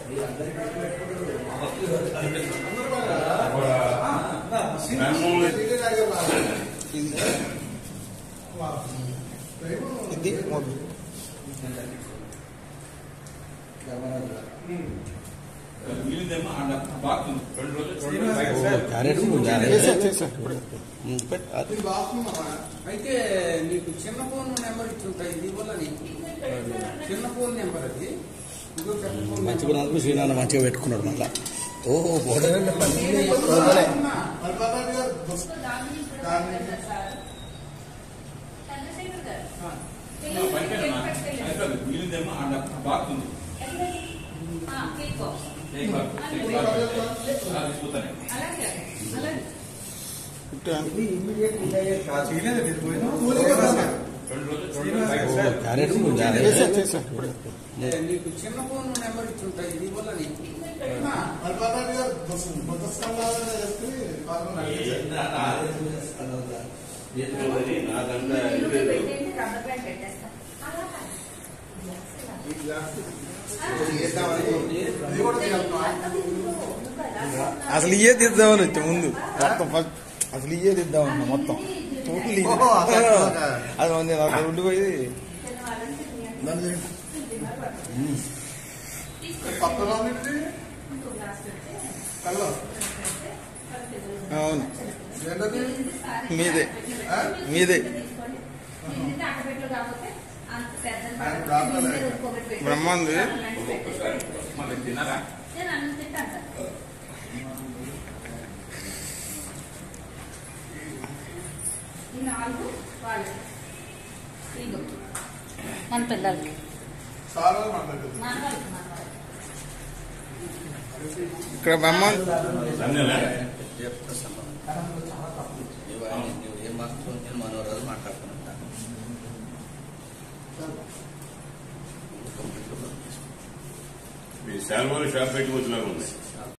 ఇది మొదలు మిగిలిందేమో ఆడ బాక్స్ ఉంది. రెండు రోజులు రెండు రోజులు బయట క్యారెట్ చేశారు, చేశారు. అది అయితే నీకు చిన్న ఫోన్ నెంబర్ ఇచ్చి ఉంటాయి ఇది వల్ల నీకు చిన్న ఫోన్ నెంబర్ అది ఇంకో పెద్ద ఫోన్ మంచిగా ఉన్నందుకు శ్రీనాన్న మంచిగా పెట్టుకున్నాడు మళ్ళా ఓహో బోర్డు పైకేనమ్మా. అయిపోయింది. మిగిలిందేమో ఆడ బాక్స్ ఉంది కేక్ బాక్స్. Cake box. అది తీసుకుతానే. రెండు రోజులు రెండు రోజులు బయట క్యారెట్ చేశారు, చేశారు. అంటే నీకు చిన్న ఫోన్ నెంబర్ ఇచ్చి ఉంటాయి ఇది వల్ల నీకు అసలు ఇయే తీద్దామని వచ్చా ముందు మొత్తం ఫస్ట్ అసలు ఇయే తీద్దామన్నా మొత్తం టోటల్ ఇయ్యే. అది ఉంది నాకు ఉండిపోయి అవును మీదే మీదే బ్రహ్మాంది మళ్ళీ తిన్నారా మన పిల్లలకి ఇక్కడ బ్రహ్మాండ్ ధన్యలే ఏం మాత్రం మనోరాలు మాట్లాడుతున్నాను మీ శాల్వాలు షాప్ పెట్టుకోవచ్చులాగా ఉంది